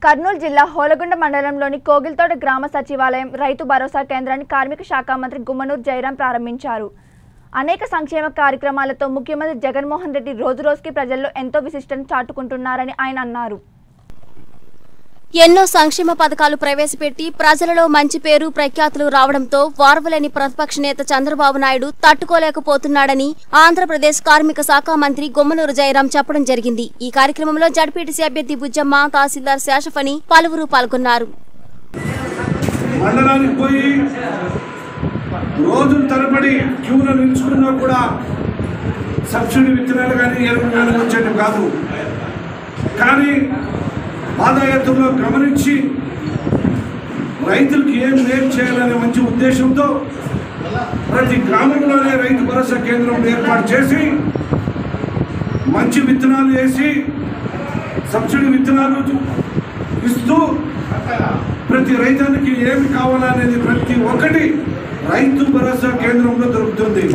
కర్నూలు జిల్లా హోలగుండ మండలంలోని కోగిల్తోట గ్రామ సచివాలయం రైతు భరోసా కేంద్రాన్ని కార్మిక శాఖ మంత్రి గుమ్మనూరు జయరాం ప్రారంభించారు అనేక సంక్షేమ కార్యక్రమాలతో ముఖ్యమంత్రి జగన్మోహన్ రెడ్డి రోజురోజుకి ప్రజల్లో ఎంతో విశిష్టను చాటుకుంటున్నారని ఆయన అన్నారు ఎన్నో సంక్షేమ పథకాలు ప్రవేశపెట్టి ప్రజలలో మంచి పేరు ప్రఖ్యాతులు రావడంతో వారవలేని ప్రతిపక్ష నేత చంద్రబాబు నాయుడు తట్టుకోలేకపోతున్నాడని ఆంధ్రప్రదేశ్ కార్మిక శాఖ మంత్రి గుమ్మనూరు జయరాం చెప్పడం జరిగింది ఈ కార్యక్రమంలో జడ్పీటీసీ అభ్యర్థి బుజ్జమ్మ తహసీల్దార్ శేషఫని పలువురు పాల్గొన్నారు మండలానికి పోయి రోజుల తరబడి క్యూలో నిలుచుకున్నా కూడా సబ్సిడీ విత్తనాలు కానీ ఎరువులు కానీ వచ్చేటి కాదు కానీ పాదయాత్రలో గమనించి రైతులకు ఏం మేలు చేయాలనే మంచి ఉద్దేశంతో ప్రతి గ్రామంలోనే రైతు భరోసా కేంద్రం ఏర్పాటు చేసి మంచి విత్తనాలు వేసి సబ్సిడీ విత్తనాలు ఇస్తూ ప్రతి రైతానికి ఏమి కావాలనేది ప్రతి ఒక్కటి రైతు భరోసా కేంద్రంలో దొరుకుతుంది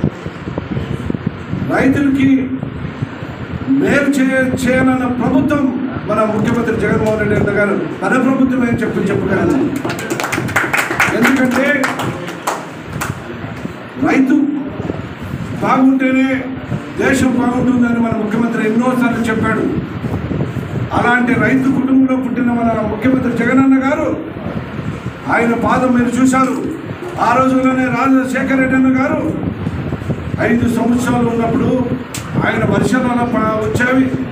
రైతులకి మేలు చే చేయాలన్న ప్రభుత్వం మన ముఖ్యమంత్రి జగన్మోహన్ రెడ్డి అన్న గారు మన ప్రభుత్వం అని చెప్పి చెప్పగలను ఎందుకంటే రైతు బాగుంటేనే దేశం బాగుంటుందని మన ముఖ్యమంత్రి ఎన్నోసార్లు చెప్పాడు అలాంటి రైతు కుటుంబంలో పుట్టిన మన ముఖ్యమంత్రి జగనన్న గారు ఆయన పాదం మీరు చూశారు ఆ రోజుల్లోనే రాజశేఖర రెడ్డి అన్న గారు ఐదు సంవత్సరాలు ఉన్నప్పుడు ఆయన వర్షాలు అలా ప- వచ్చేవి